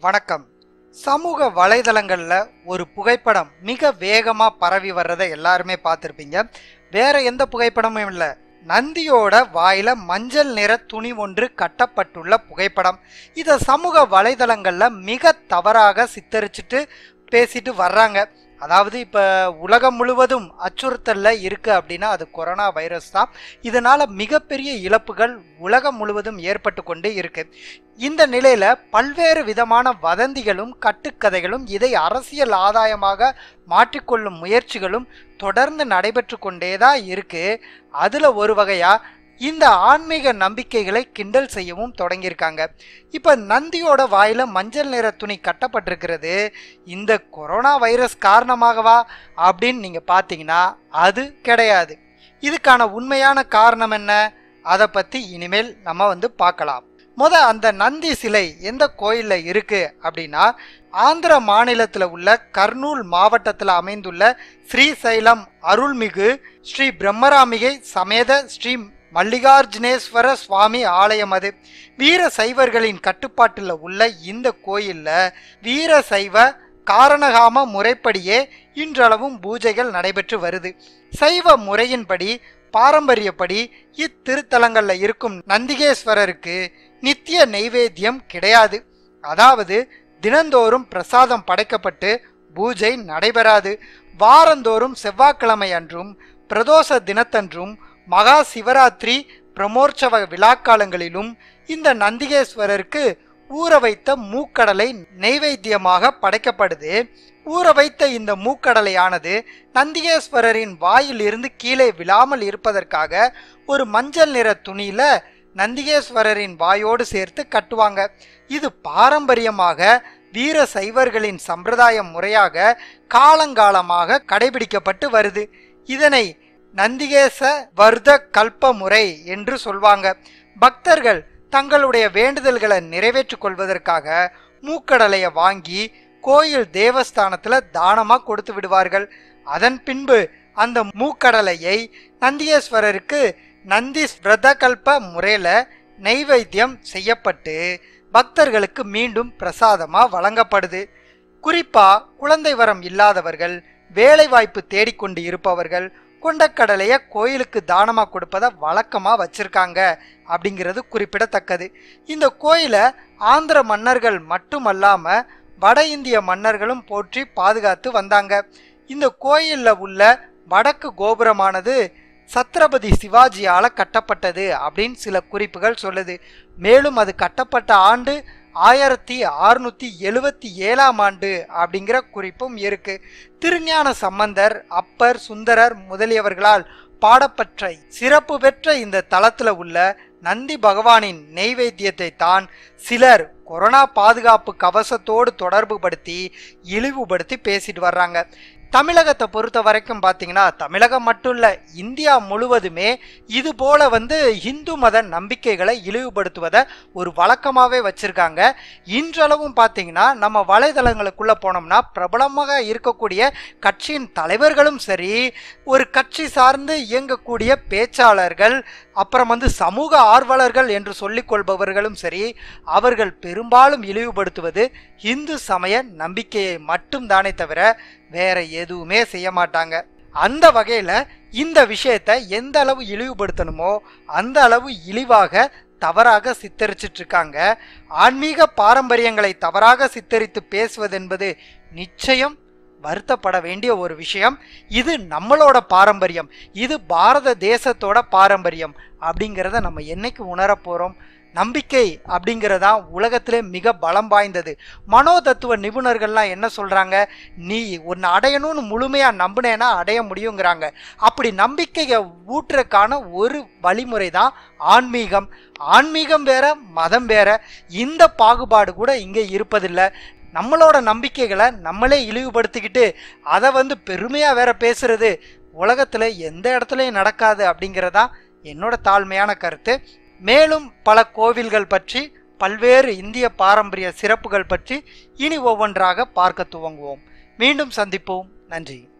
வணக்கம் சமூக வலைதளங்கள்ல ஒரு புகைப்படம் மிக வேகமா பரவி வர்றதை எல்லாருமே பார்த்துருப்பீங்க வேற எந்த புகைப்படமும் இல்லை நந்தியோட வாயில மஞ்சள் நிற துணி ஒன்று கட்டப்பட்டுள்ள புகைப்படம் இதை சமூக வலைதளங்கள்ல மிக தவறாக சித்தரிச்சுட்டு பேசிட்டு வர்றாங்க அதாவது இப்போ உலகம் முழுவதும் அச்சுறுத்தல்ல இருக்கு அப்படின்னா அது கொரோனா வைரஸ் தான் இதனால மிகப்பெரிய இழப்புகள் உலகம் முழுவதும் ஏற்பட்டு கொண்டு இருக்கு இந்த நிலையில பல்வேறு விதமான வதந்திகளும் கட்டுக்கதைகளும் இதை அரசியல் ஆதாயமாக மாற்றிக்கொள்ளும் முயற்சிகளும் தொடர்ந்து நடைபெற்று கொண்டேதான் இருக்கு அதுல ஒரு வகையா இந்த ஆன்மீக நம்பிக்கைகளை கிண்டல் செய்யவும் தொடங்கியிருக்காங்க இப்ப நந்தியோட வாயில மஞ்சள் நிற துணி கட்டப்பட்டிருக்கிறது இந்த கொரோனா வைரஸ் காரணமாகவா அப்படின்னு நீங்க பார்த்தீங்கன்னா அது கிடையாது இதுக்கான உண்மையான காரணம் என்ன அதை பத்தி இனிமேல் நம்ம வந்து பார்க்கலாம் முத அந்த நந்தி சிலை எந்த கோயில்ல இருக்கு அப்படின்னா ஆந்திர மாநிலத்தில் உள்ள கர்னூல் மாவட்டத்தில் அமைந்துள்ள ஸ்ரீசைலம் அருள்மிகு ஸ்ரீ பிரம்மராமிகை சமேத ஸ்ரீ மல்லிகார்ஜுனேஸ்வர சுவாமி ஆலயம் அது வீர சைவர்களின் கட்டுப்பாட்டில் உள்ள இந்த கோயில்ல வீர சைவ காரணகாம முறைப்படியே இன்றளவும் பூஜைகள் நடைபெற்று வருது சைவ முறையின்படி பாரம்பரியப்படி இத்திருத்தலங்கள்ல இருக்கும் நந்திகேஸ்வரருக்கு நித்திய நெய்வேத்தியம் கிடையாது அதாவது தினந்தோறும் பிரசாதம் படைக்கப்பட்டு பூஜை நடைபெறாது வாரந்தோறும் செவ்வாய்க்கிழமை அன்றும் பிரதோஷ தினத்தன்றும் மகா சிவராத்திரி பிரமோற்சவ விழாக்காலங்களிலும் இந்த நந்திகேஸ்வரருக்கு ஊற வைத்த மூக்கடலை நெய்வேத்தியமாக படைக்கப்படுது ஊற வைத்த இந்த மூக்கடலையானது நந்திகேஸ்வரரின் வாயில் இருந்து கீழே விழாமல் இருப்பதற்காக ஒரு மஞ்சள் நிற துணியில நந்திகேஸ்வரரின் வாயோடு சேர்த்து கட்டுவாங்க இது பாரம்பரியமாக வீர சைவர்களின் சம்பிரதாய முறையாக காலங்காலமாக கடைபிடிக்கப்பட்டு வருது இதனை நந்திகேச வர்த கல்ப முறை என்று சொல்வாங்க பக்தர்கள் தங்களுடைய வேண்டுதல்களை நிறைவேற்றிக் கொள்வதற்காக மூக்கடலையை வாங்கி கோயில் தேவஸ்தானத்துல தானமா கொடுத்து விடுவார்கள் அதன் பின்பு அந்த மூக்கடலையை நந்திகேஸ்வரருக்கு நந்தி விரதகல்ப முறையில நெய்வேத்தியம் செய்யப்பட்டு பக்தர்களுக்கு மீண்டும் பிரசாதமா வழங்கப்படுது குறிப்பா குழந்தை வரம் இல்லாதவர்கள் வேலைவாய்ப்பு தேடிக்கொண்டு இருப்பவர்கள் கொண்டக்கடலையை கோயிலுக்கு தானமாக கொடுப்பதை வழக்கமாக வச்சிருக்காங்க அப்படிங்கிறது குறிப்பிடத்தக்கது இந்த கோயிலை ஆந்திர மன்னர்கள் மட்டுமல்லாமல் வட இந்திய மன்னர்களும் போற்றி பாதுகாத்து வந்தாங்க இந்த கோயிலில் உள்ள வடக்கு கோபுரமானது சத்ரபதி சிவாஜியால் கட்டப்பட்டது அப்படின்னு சில குறிப்புகள் சொல்லுது மேலும் அது கட்டப்பட்ட ஆண்டு ஆயிரத்தி அறுநூத்தி எழுவத்தி ஏழாம் ஆண்டு அப்படிங்கிற குறிப்பும் இருக்கு திருஞான சம்பந்தர் அப்பர் சுந்தரர் முதலியவர்களால் பாடப்பட்ட சிறப்பு பெற்ற இந்த தளத்துல உள்ள நந்தி பகவானின் நெய்வேத்தியத்தை தான் சிலர் கொரோனா பாதுகாப்பு கவசத்தோடு தொடர்பு படுத்தி இழிவுபடுத்தி பேசிட்டு வர்றாங்க தமிழகத்தை பொறுத்த வரைக்கும் பார்த்தீங்கன்னா தமிழகம் மட்டும் இல்லை இந்தியா முழுவதுமே இது போல வந்து இந்து மத நம்பிக்கைகளை இழிவுபடுத்துவதை ஒரு வழக்கமாகவே வச்சுருக்காங்க இன்றளவும் பார்த்தீங்கன்னா நம்ம வலைதளங்களுக்குள்ளே போனோம்னா பிரபலமாக இருக்கக்கூடிய கட்சியின் தலைவர்களும் சரி ஒரு கட்சி சார்ந்து இயங்கக்கூடிய பேச்சாளர்கள் அப்புறம் வந்து சமூக ஆர்வலர்கள் என்று சொல்லிக் கொள்பவர்களும் சரி அவர்கள் பெரும்பாலும் இழிவுபடுத்துவது இந்து சமய நம்பிக்கையை மட்டும் தானே தவிர வேற எதுவுமே செய்ய மாட்டாங்க அந்த வகையில் இந்த விஷயத்தை எந்த அளவு இழிவுபடுத்தணுமோ அந்த அளவு இழிவாக தவறாக சித்தரிச்சிட்டு இருக்காங்க ஆன்மீக பாரம்பரியங்களை தவறாக சித்தரித்து பேசுவது என்பது நிச்சயம் வருத்தப்பட வேண்டிய ஒரு விஷயம் இது நம்மளோட பாரம்பரியம் இது பாரத தேசத்தோட பாரம்பரியம் அப்படிங்கிறத நம்ம என்னைக்கு உணரப் போகிறோம் நம்பிக்கை அப்படிங்கிறதா உலகத்திலே மிக பலம் வாய்ந்தது மனோ தத்துவ நிபுணர்கள்லாம் என்ன சொல்கிறாங்க நீ ஒன்று அடையணும்னு முழுமையாக நம்பினேன்னா அடைய முடியுங்கிறாங்க அப்படி நம்பிக்கையை ஊற்றுறதுக்கான ஒரு வழிமுறை தான் ஆன்மீகம் ஆன்மீகம் வேற மதம் வேற இந்த பாகுபாடு கூட இங்கே இருப்பதில்லை நம்மளோட நம்பிக்கைகளை நம்மளே இழிவுபடுத்திக்கிட்டு அதை வந்து பெருமையாக வேற பேசுறது உலகத்தில் எந்த இடத்துலையும் நடக்காது அப்படிங்கிறதா என்னோட தாழ்மையான கருத்து மேலும் பல கோவில்கள் பற்றி பல்வேறு இந்திய பாரம்பரிய சிறப்புகள் பற்றி இனி ஒவ்வொன்றாக பார்க்க துவங்குவோம் மீண்டும் சந்திப்போம் நன்றி